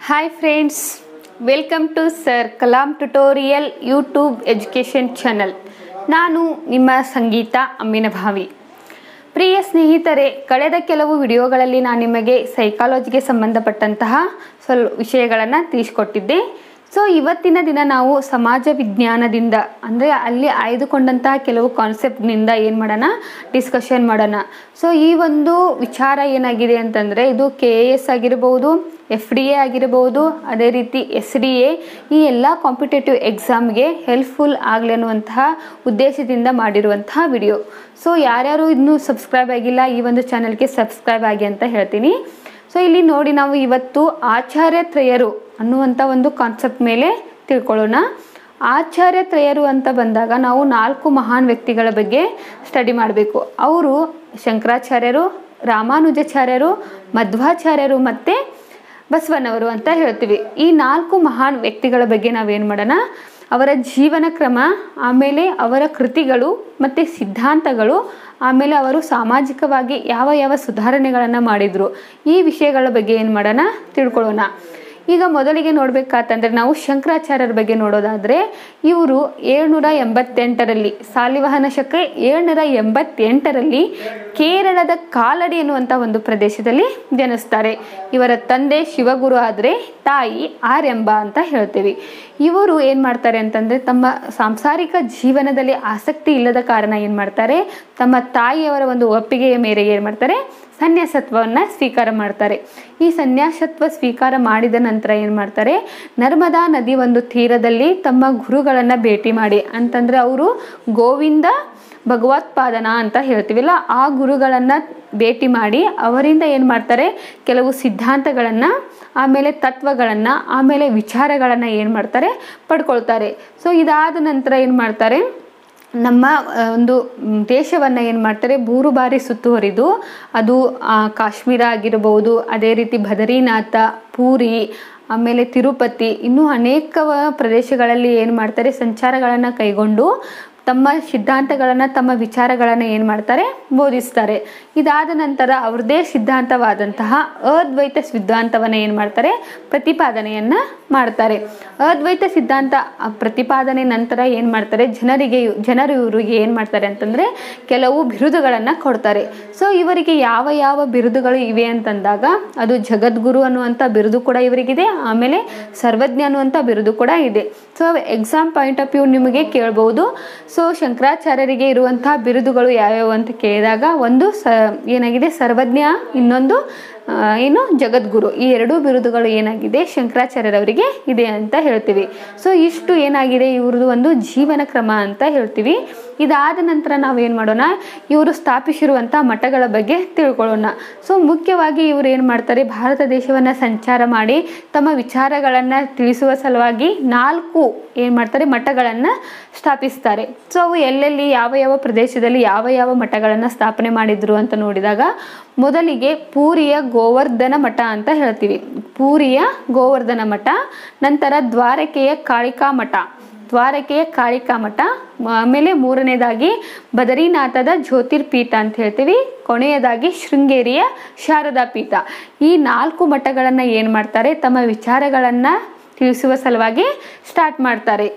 hi friends welcome to sir Kalam tutorial YouTube education channel ನಾನು ನಿಮ್ಮ ಸಂಗೀತ ಅಮ್ಮಿನಭಾವಿ ಪ್ರಿಯ ಸ್ನೇಹಿತರೆ ಕಳೆದ ಕೆಲವು ವಿಡಿಯೋಗಳಲ್ಲಿ ನಾನು ನಿಮಗೆ ಸೈಕಾಲಜಿಗೆ ಸಂಬಂಧಪಟ್ಟಂತಹ ಸ್ವಲ್ಪ ವಿಷಯಗಳನ್ನು ತಿಳಿಸ್ಕೊಟ್ಟಿದ್ದೆ ಸೊ ಇವತ್ತಿನ ದಿನ ನಾವು ಸಮಾಜ ವಿಜ್ಞಾನದಿಂದ ಅಂದರೆ ಅಲ್ಲಿ ಆಯ್ದುಕೊಂಡಂತಹ ಕೆಲವು ಕಾನ್ಸೆಪ್ಟ್ನಿಂದ ಏನು ಮಾಡೋಣ ಡಿಸ್ಕಷನ್ ಮಾಡೋಣ ಸೊ ಈ ಒಂದು ವಿಚಾರ ಏನಾಗಿದೆ ಅಂತಂದರೆ ಇದು ಕೆ ಎ ಎಸ್ ಆಗಿರ್ಬೋದು ಎಫ್ ಡಿ ಎ ಆಗಿರ್ಬೋದು ಅದೇ ರೀತಿ ಎಸ್ ಡಿ ಎ ಈ ಎಲ್ಲ ಕಾಂಪಿಟೇಟಿವ್ ಎಕ್ಸಾಮ್ಗೆ ಹೆಲ್ಪ್ಫುಲ್ ಆಗಲಿ ಅನ್ನುವಂತಹ ಉದ್ದೇಶದಿಂದ ಮಾಡಿರುವಂತಹ ವಿಡಿಯೋ ಸೊ ಯಾರ್ಯಾರು ಇನ್ನೂ ಸಬ್ಸ್ಕ್ರೈಬ್ ಆಗಿಲ್ಲ ಈ ಒಂದು ಚಾನಲ್ಗೆ ಸಬ್ಸ್ಕ್ರೈಬ್ ಆಗಿ ಅಂತ ಹೇಳ್ತೀನಿ ಸೊ ಇಲ್ಲಿ ನೋಡಿ ನಾವು ಇವತ್ತು ಆಚಾರ್ಯ ತ್ರಯರು ಅನ್ನುವಂಥ ಒಂದು ಕಾನ್ಸೆಪ್ಟ್ ಮೇಲೆ ತಿಳ್ಕೊಳ್ಳೋಣ ಆಚಾರ್ಯ ತ್ರಯರು ಅಂತ ಬಂದಾಗ ನಾವು ನಾಲ್ಕು ಮಹಾನ್ ವ್ಯಕ್ತಿಗಳ ಬಗ್ಗೆ ಸ್ಟಡಿ ಮಾಡಬೇಕು ಅವರು ಶಂಕರಾಚಾರ್ಯರು ರಾಮಾನುಜಾಚಾರ್ಯರು ಮಧ್ವಾಚಾರ್ಯರು ಮತ್ತು ಬಸವನವರು ಅಂತ ಹೇಳ್ತೀವಿ ಈ ನಾಲ್ಕು ಮಹಾನ್ ವ್ಯಕ್ತಿಗಳ ಬಗ್ಗೆ ನಾವೇನು ಮಾಡೋಣ ಅವರ ಜೀವನ ಕ್ರಮ ಆಮೇಲೆ ಅವರ ಕೃತಿಗಳು ಮತ್ತು ಸಿದ್ಧಾಂತಗಳು ಆಮೇಲೆ ಅವರು ಸಾಮಾಜಿಕವಾಗಿ ಯಾವ ಯಾವ ಸುಧಾರಣೆಗಳನ್ನು ಮಾಡಿದರು ಈ ವಿಷಯಗಳ ಬಗ್ಗೆ ಏನು ಮಾಡೋಣ ತಿಳ್ಕೊಳ್ಳೋಣ ಈಗ ಮೊದಲಿಗೆ ನೋಡಬೇಕಾತಂದ್ರೆ ನಾವು ಶಂಕರಾಚಾರ್ಯರ ಬಗ್ಗೆ ನೋಡೋದಾದರೆ ಇವರು ಏಳ್ನೂರ ಎಂಬತ್ತೆಂಟರಲ್ಲಿ ಸಾಲಿವಾಹನ ಶಕ ಏಳ್ನೂರ ಎಂಬತ್ತೆಂಟರಲ್ಲಿ ಕೇರಳದ ಕಾಲಡಿ ಎನ್ನುವಂಥ ಒಂದು ಪ್ರದೇಶದಲ್ಲಿ ಜನಿಸ್ತಾರೆ ಇವರ ತಂದೆ ಶಿವಗುರು ಆದರೆ ತಾಯಿ ಆರ್ಯಂಬ ಅಂತ ಹೇಳ್ತೀವಿ ಇವರು ಏನು ಮಾಡ್ತಾರೆ ಅಂತಂದರೆ ತಮ್ಮ ಸಾಂಸಾರಿಕ ಜೀವನದಲ್ಲಿ ಆಸಕ್ತಿ ಇಲ್ಲದ ಕಾರಣ ಏನು ಮಾಡ್ತಾರೆ ತಮ್ಮ ತಾಯಿಯವರ ಒಂದು ಒಪ್ಪಿಗೆಯ ಮೇರೆಗೆ ಏನು ಮಾಡ್ತಾರೆ ಸನ್ಯಾಸತ್ವವನ್ನು ಸ್ವೀಕಾರ ಮಾಡ್ತಾರೆ ಈ ಸನ್ಯಾಸತ್ವ ಸ್ವೀಕಾರ ಮಾಡಿದ ನಂತರ ಏನು ಮಾಡ್ತಾರೆ ನರ್ಮದಾ ನದಿ ಒಂದು ತೀರದಲ್ಲಿ ತಮ್ಮ ಗುರುಗಳನ್ನು ಭೇಟಿ ಮಾಡಿ ಅಂತಂದರೆ ಅವರು ಗೋವಿಂದ ಭಗವತ್ಪಾದನ ಅಂತ ಹೇಳ್ತೀವಿಲ್ಲ ಆ ಗುರುಗಳನ್ನು ಭೇಟಿ ಮಾಡಿ ಅವರಿಂದ ಏನು ಮಾಡ್ತಾರೆ ಕೆಲವು ಸಿದ್ಧಾಂತಗಳನ್ನು ಆಮೇಲೆ ತತ್ವಗಳನ್ನು ಆಮೇಲೆ ವಿಚಾರಗಳನ್ನು ಏನು ಮಾಡ್ತಾರೆ ಪಡ್ಕೊಳ್ತಾರೆ ಸೊ ಇದಾದ ನಂತರ ಏನು ಮಾಡ್ತಾರೆ ನಮ್ಮ ಒಂದು ದೇಶವನ್ನು ಏನು ಮಾಡ್ತಾರೆ ಮೂರು ಬಾರಿ ಸುತ್ತುವರಿದು ಅದು ಕಾಶ್ಮೀರ ಆಗಿರ್ಬೋದು ಅದೇ ರೀತಿ ಬದರಿನಾಥ ಪೂರಿ ಆಮೇಲೆ ತಿರುಪತಿ ಇನ್ನೂ ಅನೇಕ ಪ್ರದೇಶಗಳಲ್ಲಿ ಏನು ಮಾಡ್ತಾರೆ ಸಂಚಾರಗಳನ್ನು ಕೈಗೊಂಡು ತಮ್ಮ ಸಿದ್ಧಾಂತಗಳನ್ನು ತಮ್ಮ ವಿಚಾರಗಳನ್ನು ಏನು ಮಾಡ್ತಾರೆ ಬೋಧಿಸ್ತಾರೆ ಇದಾದ ನಂತರ ಅವ್ರದ್ದೇ ಸಿದ್ಧಾಂತವಾದಂತಹ ಅದ್ವೈತ ಸಿದ್ಧಾಂತವನ್ನು ಏನು ಮಾಡ್ತಾರೆ ಪ್ರತಿಪಾದನೆಯನ್ನು ಮಾಡ್ತಾರೆ ಅದ್ವೈತ ಸಿದ್ಧಾಂತ ಪ್ರತಿಪಾದನೆ ನಂತರ ಏನು ಮಾಡ್ತಾರೆ ಜನರಿಗೆ ಜನರು ಇವರಿಗೆ ಏನು ಮಾಡ್ತಾರೆ ಅಂತಂದರೆ ಕೆಲವು ಬಿರುದುಗಳನ್ನು ಕೊಡ್ತಾರೆ ಸೊ ಇವರಿಗೆ ಯಾವ ಯಾವ ಬಿರುದುಗಳು ಇವೆ ಅಂತಂದಾಗ ಅದು ಜಗದ್ಗುರು ಅನ್ನುವಂಥ ಬಿರುದು ಕೂಡ ಇವರಿಗಿದೆ ಆಮೇಲೆ ಸರ್ವಜ್ಞ ಅನ್ನುವಂಥ ಬಿರುದು ಕೂಡ ಇದೆ so exam point of view ನಿಮಗೆ ಕೇಳ್ಬೋದು ಸೊ ಶಂಕರಾಚಾರ್ಯರಿಗೆ ಇರುವಂತಹ ಬಿರುದುಗಳು ಯಾವ್ಯಾವು ಅಂತ ಕೇಳಿದಾಗ ಒಂದು ಸ ಏನಾಗಿದೆ ಸರ್ವಜ್ಞ ಇನ್ನೊಂದು ಏನು ಜಗದ್ಗುರು ಈ ಎರಡೂ ಬಿರುದುಗಳು ಏನಾಗಿದೆ ಶಂಕರಾಚಾರ್ಯರವರಿಗೆ ಇದೆ ಅಂತ ಹೇಳ್ತೀವಿ ಸೊ ಇಷ್ಟು ಏನಾಗಿದೆ ಇವ್ರದ್ದು ಒಂದು ಜೀವನ ಕ್ರಮ ಅಂತ ಹೇಳ್ತೀವಿ ಇದಾದ ನಂತರ ನಾವೇನು ಮಾಡೋಣ ಇವರು ಸ್ಥಾಪಿಸಿರುವಂಥ ಮಠಗಳ ಬಗ್ಗೆ ತಿಳ್ಕೊಳ್ಳೋಣ ಸೊ ಮುಖ್ಯವಾಗಿ ಇವರು ಏನು ಮಾಡ್ತಾರೆ ಭಾರತ ದೇಶವನ್ನು ಸಂಚಾರ ಮಾಡಿ ತಮ್ಮ ವಿಚಾರಗಳನ್ನು ತಿಳಿಸುವ ಸಲುವಾಗಿ ನಾಲ್ಕು ಏನು ಮಾಡ್ತಾರೆ ಮಠಗಳನ್ನು ಸ್ಥಾಪಿಸ್ತಾರೆ ಸೊ ಅವು ಎಲ್ಲೆಲ್ಲಿ ಯಾವ ಯಾವ ಪ್ರದೇಶದಲ್ಲಿ ಯಾವ ಯಾವ ಮಠಗಳನ್ನು ಸ್ಥಾಪನೆ ಮಾಡಿದ್ರು ಅಂತ ನೋಡಿದಾಗ ಮೊದಲಿಗೆ ಪೂರಿಯ ಗೋವರ್ಧನ ಮಠ ಅಂತ ಹೇಳ್ತೀವಿ ಪೂರಿಯ ಗೋವರ್ಧನ ಮಠ ನಂತರ ದ್ವಾರಕೆಯ ಕಾಳಿಕಾ ಮಠ ದ್ವಾರಕೆಯ ಕಾಳಿಕಾ ಮಠ ಆಮೇಲೆ ಮೂರನೇದಾಗಿ ಬದರಿನಾಥದ ಜ್ಯೋತಿರ್ಪೀಠ ಅಂತ ಹೇಳ್ತೀವಿ ಕೊನೆಯದಾಗಿ ಶೃಂಗೇರಿಯ ಶಾರದಾ ಪೀಠ ಈ ನಾಲ್ಕು ಮಠಗಳನ್ನು ಏನು ಮಾಡ್ತಾರೆ ತಮ್ಮ ವಿಚಾರಗಳನ್ನು ತಿಳಿಸುವ ಸಲುವಾಗಿ ಸ್ಟಾರ್ಟ್ ಮಾಡ್ತಾರೆ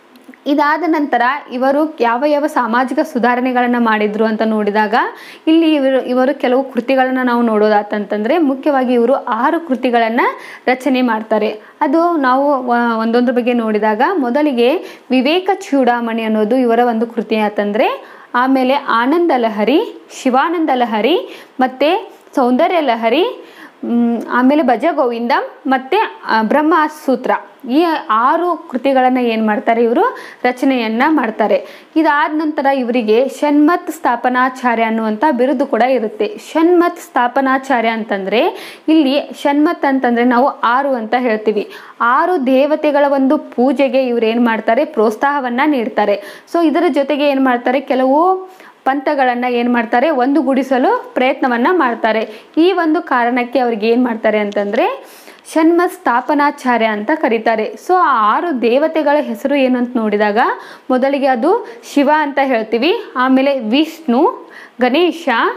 ಇದಾದ ನಂತರ ಇವರು ಯಾವ ಯಾವ ಸಾಮಾಜಿಕ ಸುಧಾರಣೆಗಳನ್ನು ಮಾಡಿದ್ರು ಅಂತ ನೋಡಿದಾಗ ಇಲ್ಲಿ ಇವರು ಇವರು ಕೆಲವು ಕೃತಿಗಳನ್ನು ನಾವು ನೋಡೋದಾತಂತಂದರೆ ಮುಖ್ಯವಾಗಿ ಇವರು ಆರು ಕೃತಿಗಳನ್ನು ರಚನೆ ಮಾಡ್ತಾರೆ ಅದು ನಾವು ಒಂದೊಂದ್ರ ಬಗ್ಗೆ ನೋಡಿದಾಗ ಮೊದಲಿಗೆ ವಿವೇಕ ಚೂಡಾಮಣಿ ಅನ್ನೋದು ಇವರ ಒಂದು ಕೃತಿ ಆತಂದರೆ ಆಮೇಲೆ ಆನಂದ ಲಹರಿ ಶಿವಾನಂದ ಲಹರಿ ಮತ್ತು ಸೌಂದರ್ಯ ಲಹರಿ ಆಮೇಲೆ ಭಜ ಗೋವಿಂದ ಮತ್ತು ಬ್ರಹ್ಮ ಸೂತ್ರ ಈ ಆರು ಕೃತಿಗಳನ್ನು ಏನು ಮಾಡ್ತಾರೆ ಇವರು ರಚನೆಯನ್ನು ಮಾಡ್ತಾರೆ ಇದಾದ ನಂತರ ಇವರಿಗೆ ಷಣ್ಮತ್ ಸ್ಥಾಪನಾಚಾರ್ಯ ಅನ್ನುವಂಥ ಬಿರುದು ಕೂಡ ಇರುತ್ತೆ ಷಣ್ಮತ್ ಸ್ಥಾಪನಾಚಾರ್ಯ ಅಂತಂದರೆ ಇಲ್ಲಿ ಷಣ್ಮತ್ ಅಂತಂದರೆ ನಾವು ಆರು ಅಂತ ಹೇಳ್ತೀವಿ ಆರು ದೇವತೆಗಳ ಒಂದು ಪೂಜೆಗೆ ಇವ್ರು ಏನು ಮಾಡ್ತಾರೆ ಪ್ರೋತ್ಸಾಹವನ್ನು ನೀಡ್ತಾರೆ ಸೊ ಇದರ ಜೊತೆಗೆ ಏನು ಮಾಡ್ತಾರೆ ಕೆಲವು ಪಂಥಗಳನ್ನು ಏನು ಮಾಡ್ತಾರೆ ಒಂದುಗೂಡಿಸಲು ಪ್ರಯತ್ನವನ್ನು ಮಾಡ್ತಾರೆ ಈ ಒಂದು ಕಾರಣಕ್ಕೆ ಅವ್ರಿಗೆ ಏನು ಮಾಡ್ತಾರೆ ಅಂತಂದರೆ ಷಣ್ಮ ಸ್ಥಾಪನಾಚಾರ್ಯ ಅಂತ ಕರೀತಾರೆ ಸೊ ಆ ಆರು ದೇವತೆಗಳ ಹೆಸರು ಏನು ಅಂತ ನೋಡಿದಾಗ ಮೊದಲಿಗೆ ಅದು ಶಿವ ಅಂತ ಹೇಳ್ತೀವಿ ಆಮೇಲೆ ವಿಷ್ಣು ಗಣೇಶ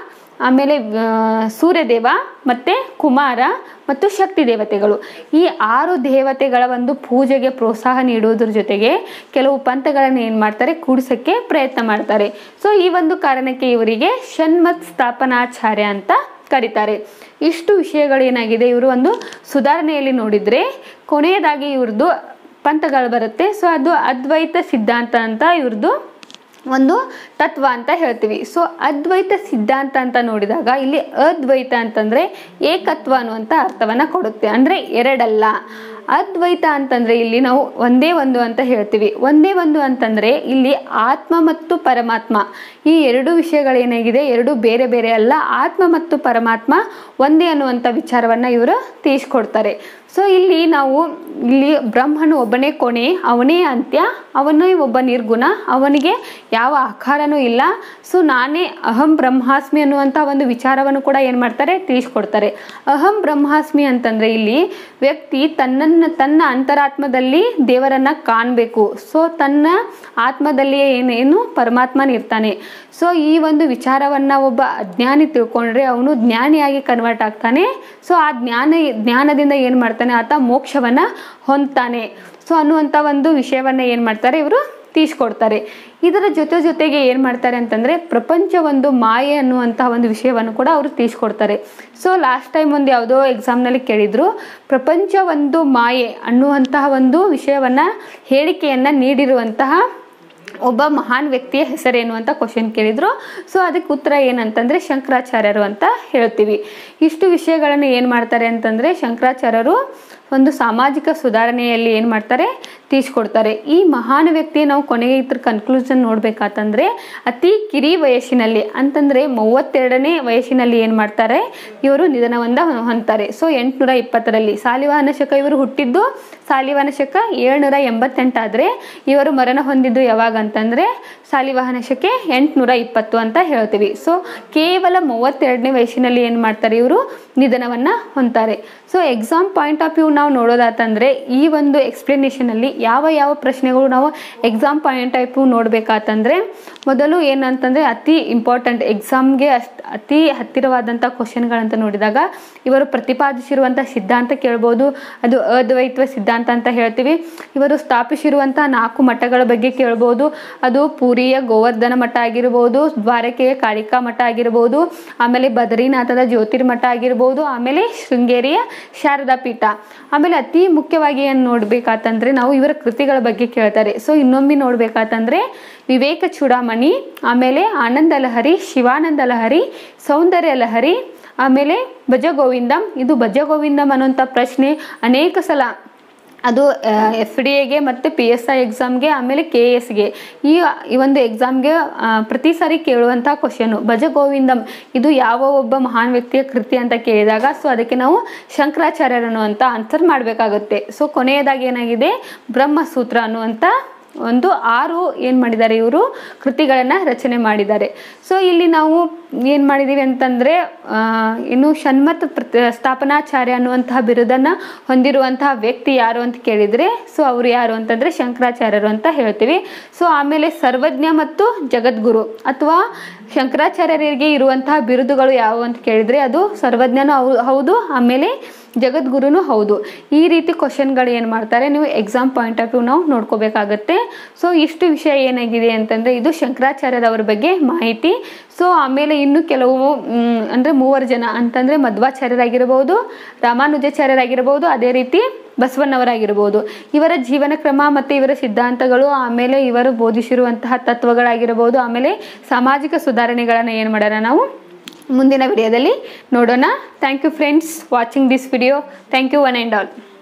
ಆಮೇಲೆ ಆ, ಸೂರ್ಯದೇವ ಮತ್ತು ಕುಮಾರ ಮತ್ತು ಶಕ್ತಿ ದೇವತೆಗಳು ಈ ಆರು ದೇವತೆಗಳ ಒಂದು ಪೂಜೆಗೆ ಪ್ರೋತ್ಸಾಹ ನೀಡುವುದ್ರ ಜೊತೆಗೆ ಕೆಲವು ಪಂಥಗಳನ್ನು ಏನು ಮಾಡ್ತಾರೆ ಕೂಡಿಸೋಕ್ಕೆ ಪ್ರಯತ್ನ ಮಾಡ್ತಾರೆ ಸೊ ಈ ಒಂದು ಕಾರಣಕ್ಕೆ ಇವರಿಗೆ ಷಣ್ಮತ್ ಸ್ಥಾಪನಾಚಾರ್ಯ ಅಂತ ಕರೀತಾರೆ ಇಷ್ಟು ವಿಷಯಗಳು ಏನಾಗಿದೆ ಇವರು ಒಂದು ಸುಧಾರಣೆಯಲ್ಲಿ ನೋಡಿದರೆ ಕೊನೆಯದಾಗಿ ಇವ್ರದ್ದು ಪಂಥಗಳು ಬರುತ್ತೆ ಸೊ ಅದು ಅದ್ವೈತ ಸಿದ್ಧಾಂತ ಅಂತ ಇವ್ರದ್ದು ಒಂದು ತತ್ವ ಅಂತ ಹೇಳ್ತೀವಿ ಸೊ ಅದ್ವೈತ ಸಿದ್ಧಾಂತ ಅಂತ ನೋಡಿದಾಗ ಇಲ್ಲಿ ಅದ್ವೈತ ಅಂತಂದರೆ ಏಕತ್ವ ಅನ್ನುವಂಥ ಅರ್ಥವನ್ನು ಕೊಡುತ್ತೆ ಅಂದರೆ ಎರಡಲ್ಲ ಅದ್ವೈತ ಅಂತಂದರೆ ಇಲ್ಲಿ ನಾವು ಒಂದೇ ಒಂದು ಅಂತ ಹೇಳ್ತೀವಿ ಒಂದೇ ಒಂದು ಅಂತಂದರೆ ಇಲ್ಲಿ ಆತ್ಮ ಮತ್ತು ಪರಮಾತ್ಮ ಈ ಎರಡು ವಿಷಯಗಳೇನಾಗಿದೆ ಎರಡು ಬೇರೆ ಬೇರೆ ಅಲ್ಲ ಆತ್ಮ ಮತ್ತು ಪರಮಾತ್ಮ ಒಂದೇ ಅನ್ನುವಂಥ ವಿಚಾರವನ್ನು ಇವರು ತಿಳಿಸ್ಕೊಡ್ತಾರೆ ಸೊ ಇಲ್ಲಿ ನಾವು ಇಲ್ಲಿ ಬ್ರಹ್ಮನು ಒಬ್ಬನೇ ಕೊನೆ ಅವನೇ ಅಂತ್ಯ ಅವನೇ ಒಬ್ಬ ನಿರ್ಗುಣ ಅವನಿಗೆ ಯಾವ ಆಕಾರನೂ ಇಲ್ಲ ಸೊ ನಾನೇ ಅಹಂ ಬ್ರಹ್ಮಾಸ್ಮಿ ಅನ್ನುವಂಥ ಒಂದು ವಿಚಾರವನ್ನು ಕೂಡ ಏನು ಮಾಡ್ತಾರೆ ತಿಳಿಸ್ಕೊಡ್ತಾರೆ ಅಹಂ ಬ್ರಹ್ಮಾಸ್ಮಿ ಅಂತಂದರೆ ಇಲ್ಲಿ ವ್ಯಕ್ತಿ ತನ್ನನ್ನು ತನ್ನ ಅಂತರಾತ್ಮದಲ್ಲಿ ದೇವರನ್ನು ಕಾಣಬೇಕು ಸೊ ತನ್ನ ಆತ್ಮದಲ್ಲಿಯೇ ಏನೇನು ಪರಮಾತ್ಮನಿರ್ತಾನೆ ಸೊ ಈ ಒಂದು ವಿಚಾರವನ್ನು ಒಬ್ಬ ಅಜ್ಞಾನಿ ತಿಳ್ಕೊಂಡ್ರೆ ಅವನು ಜ್ಞಾನಿಯಾಗಿ ಕನ್ವರ್ಟ್ ಆಗ್ತಾನೆ ಸೊ ಆ ಜ್ಞಾನ ಜ್ಞಾನದಿಂದ ಏನು ಮಾಡ್ತಾನೆ ಆತ ಮೋಕ್ಷವನ್ನು ಹೊಂದ್ತಾನೆ ಸೊ ಅನ್ನುವಂಥ ಒಂದು ವಿಷಯವನ್ನು ಏನು ಮಾಡ್ತಾರೆ ಇವರು ತೀಸ್ಕೊಡ್ತಾರೆ ಇದರ ಜೊತೆ ಜೊತೆಗೆ ಏನು ಮಾಡ್ತಾರೆ ಅಂತಂದರೆ ಪ್ರಪಂಚ ಒಂದು ಮಾಯೆ ಅನ್ನುವಂಥ ಒಂದು ವಿಷಯವನ್ನು ಕೂಡ ಅವರು ತೀಸ್ಕೊಡ್ತಾರೆ ಸೊ ಲಾಸ್ಟ್ ಟೈಮ್ ಒಂದು ಯಾವುದೋ ಎಕ್ಸಾಮ್ನಲ್ಲಿ ಕೇಳಿದರು ಪ್ರಪಂಚ ಒಂದು ಮಾಯೆ ಅನ್ನುವಂತಹ ಒಂದು ವಿಷಯವನ್ನು ಹೇಳಿಕೆಯನ್ನು ನೀಡಿರುವಂತಹ ಒಬ್ಬ ಮಹಾನ್ ವ್ಯಕ್ತಿಯ ಹೆಸರೇನು ಅಂತ ಕ್ವಶನ್ ಕೇಳಿದರು ಸೊ ಅದಕ್ಕೆ ಉತ್ತರ ಏನಂತಂದರೆ ಶಂಕರಾಚಾರ್ಯರು ಅಂತ ಹೇಳ್ತೀವಿ ಇಷ್ಟು ವಿಷಯಗಳನ್ನು ಏನು ಮಾಡ್ತಾರೆ ಅಂತಂದರೆ ಶಂಕರಾಚಾರ್ಯರು ಒಂದು ಸಾಮಾಜಿಕ ಸುಧಾರಣೆಯಲ್ಲಿ ಏನು ಮಾಡ್ತಾರೆ ತೀಸ್ಕೊಡ್ತಾರೆ ಈ ಮಹಾನ್ ವ್ಯಕ್ತಿ ನಾವು ಕೊನೆಗೆ ಇದ್ರ ಕನ್ಕ್ಲೂಷನ್ ನೋಡ್ಬೇಕಾತಂದ್ರೆ ಅತಿ ಕಿರಿ ವಯಸ್ಸಿನಲ್ಲಿ ಅಂತಂದರೆ ಮೂವತ್ತೆರಡನೇ ವಯಸ್ಸಿನಲ್ಲಿ ಏನು ಮಾಡ್ತಾರೆ ಇವರು ನಿಧನವನ್ನ ಹೊಂದ್ತಾರೆ ಸೊ ಎಂಟುನೂರ ಇಪ್ಪತ್ತರಲ್ಲಿ ಸಾಲಿವಾಹನ ಶಕ ಇವರು ಹುಟ್ಟಿದ್ದು ಸಾಲಿವಾಹನ ಶಕ ಏಳ್ನೂರ ಎಂಬತ್ತೆಂಟಾದರೆ ಇವರು ಮರಣ ಹೊಂದಿದ್ದು ಯಾವಾಗ ಅಂತಂದರೆ ಸಾಲಿವಾಹನ ಶಕೆ ಎಂಟುನೂರ ಇಪ್ಪತ್ತು ಅಂತ ಹೇಳ್ತೀವಿ ಸೊ ಕೇವಲ ಮೂವತ್ತೆರಡನೇ ವಯಸ್ಸಿನಲ್ಲಿ ಏನು ಮಾಡ್ತಾರೆ ಇವರು ನಿಧನವನ್ನು ಹೊಂತಾರೆ so exam point of view ನಾವು ನೋಡೋದಾತಂದರೆ ಈ ಒಂದು ಎಕ್ಸ್ಪ್ಲನೇಷನಲ್ಲಿ ಯಾವ ಯಾವ ಪ್ರಶ್ನೆಗಳು ನಾವು ಎಕ್ಸಾಮ್ ಪಾಯಿಂಟ್ ಆಫ್ ವ್ಯೂ ನೋಡಬೇಕಾತಂದರೆ ಮೊದಲು ಏನಂತಂದರೆ ಅತಿ ಇಂಪಾರ್ಟೆಂಟ್ ಎಕ್ಸಾಮ್ಗೆ ಅಷ್ಟು ಅತಿ ಹತ್ತಿರವಾದಂಥ ಕ್ವಶನ್ಗಳಂತ ನೋಡಿದಾಗ ಇವರು ಪ್ರತಿಪಾದಿಸಿರುವಂಥ ಸಿದ್ಧಾಂತ ಕೇಳ್ಬೋದು ಅದು ಅದ್ವೈತ್ವ ಸಿದ್ಧಾಂತ ಅಂತ ಹೇಳ್ತೀವಿ ಇವರು ಸ್ಥಾಪಿಸಿರುವಂಥ ನಾಲ್ಕು ಮಠಗಳ ಬಗ್ಗೆ ಕೇಳ್ಬೋದು ಅದು ಪುರಿಯ ಗೋವರ್ಧನ ಮಠ ಆಗಿರ್ಬೋದು ದ್ವಾರಕೆಯ ಕಾಳಿಕಾ ಮಠ ಆಗಿರ್ಬೋದು ಆಮೇಲೆ ಬದರಿನಾಥದ ಜ್ಯೋತಿರ್ಮಠ ಆಗಿರ್ಬೋದು ಆಮೇಲೆ ಶೃಂಗೇರಿಯ ಶಾರದಾ ಪೀಠ ಆಮೇಲೆ ಅತಿ ಮುಖ್ಯವಾಗಿ ಏನು ನೋಡ್ಬೇಕಾತಂದ್ರೆ ನಾವು ಇವರ ಕೃತಿಗಳ ಬಗ್ಗೆ ಕೇಳ್ತಾರೆ ಸೊ ಇನ್ನೊಮ್ಮೆ ನೋಡ್ಬೇಕಾತಂದ್ರೆ ವಿವೇಕ ಚೂಡಾಮಣಿ ಆಮೇಲೆ ಆನಂದ ಲಹರಿ ಶಿವಾನಂದ ಲಹರಿ ಸೌಂದರ್ಯ ಲಹರಿ ಆಮೇಲೆ ಭಜಗೋವಿಂದಂ ಇದು ಭಜಗೋವಿಂದಂ ಅನ್ನುವಂಥ ಪ್ರಶ್ನೆ ಅನೇಕ ಸಲ ಅದು ಎಫ್ ಡಿ ಎಗೆ ಮತ್ತು ಪಿ ಎಸ್ ಐ ಎಕ್ಸಾಮ್ಗೆ ಆಮೇಲೆ ಕೆ ಎಸ್ಗೆ ಈ ಈ ಒಂದು ಎಕ್ಸಾಮ್ಗೆ ಪ್ರತಿ ಸಾರಿ ಕೇಳುವಂಥ ಕ್ವಶನು ಭಜ ಗೋವಿಂದಂ ಇದು ಯಾವ ಒಬ್ಬ ಮಹಾನ್ ವ್ಯಕ್ತಿಯ ಕೃತಿ ಅಂತ ಕೇಳಿದಾಗ ಸೊ ಅದಕ್ಕೆ ನಾವು ಶಂಕರಾಚಾರ್ಯರನ್ನು ಅಂತ ಆನ್ಸರ್ ಮಾಡಬೇಕಾಗುತ್ತೆ ಸೊ ಕೊನೆಯದಾಗಿ ಏನಾಗಿದೆ ಬ್ರಹ್ಮಸೂತ್ರ ಅನ್ನುವಂಥ ಒಂದು ಆರು ಏನು ಮಾಡಿದ್ದಾರೆ ಇವರು ಕೃತಿಗಳನ್ನು ರಚನೆ ಮಾಡಿದ್ದಾರೆ ಸೊ ಇಲ್ಲಿ ನಾವು ಏನು ಮಾಡಿದ್ದೀವಿ ಅಂತಂದರೆ ಇನ್ನು ಷಣ್ಮತ್ ಪ್ರತಿ ಸ್ಥಾಪನಾಚಾರ್ಯ ಅನ್ನುವಂತಹ ಬಿರುದನ್ನು ಹೊಂದಿರುವಂತಹ ವ್ಯಕ್ತಿ ಯಾರು ಅಂತ ಕೇಳಿದರೆ ಸೊ ಅವರು ಯಾರು ಅಂತಂದರೆ ಶಂಕರಾಚಾರ್ಯರು ಅಂತ ಹೇಳ್ತೀವಿ ಸೊ ಆಮೇಲೆ ಸರ್ವಜ್ಞ ಮತ್ತು ಜಗದ್ಗುರು ಅಥವಾ ಶಂಕರಾಚಾರ್ಯರಿಗೆ ಇರುವಂತಹ ಬಿರುದುಗಳು ಯಾವುವು ಅಂತ ಕೇಳಿದರೆ ಅದು ಸರ್ವಜ್ಞನೂ ಹೌ- ಹೌದು ಆಮೇಲೆ ಜಗದ್ಗುರುನು ಹೌದು ಈ ರೀತಿ ಕ್ವಶನ್ಗಳು ಏನು ಮಾಡ್ತಾರೆ ನೀವು ಎಕ್ಸಾಮ್ ಪಾಯಿಂಟ್ ಆಫ್ ವ್ಯೂ ನಾವು ನೋಡ್ಕೋಬೇಕಾಗತ್ತೆ ಸೊ ಇಷ್ಟು ವಿಷಯ ಏನಾಗಿದೆ ಅಂತಂದರೆ ಇದು ಶಂಕರಾಚಾರ್ಯರವ್ರ ಬಗ್ಗೆ ಮಾಹಿತಿ ಸೊ ಆಮೇಲೆ ಇನ್ನು ಕೆಲವು ಮ್, ಅಂದರೆ ಮೂವರು ಜನ ಅಂತಂದರೆ ಮಧ್ವಾಚಾರ್ಯರಾಗಿರ್ಬೋದು ರಾಮಾನುಜಾಚಾರ್ಯರಾಗಿರ್ಬೋದು ಅದೇ ರೀತಿ ಬಸವಣ್ಣವರಾಗಿರ್ಬೋದು ಇವರ ಜೀವನ ಕ್ರಮ ಮತ್ತು ಇವರ ಸಿದ್ಧಾಂತಗಳು ಆಮೇಲೆ ಇವರು ಬೋಧಿಸಿರುವಂತಹ ತತ್ವಗಳಾಗಿರ್ಬೋದು ಆಮೇಲೆ ಸಾಮಾಜಿಕ ಸುಧಾರಣೆಗಳನ್ನು ಏನು ಮಾಡೋಣ ನಾವು ಮುಂದಿನ ವಿಡಿಯೋದಲ್ಲಿ ನೋಡೋಣ thank you friends watching this video thank you one and all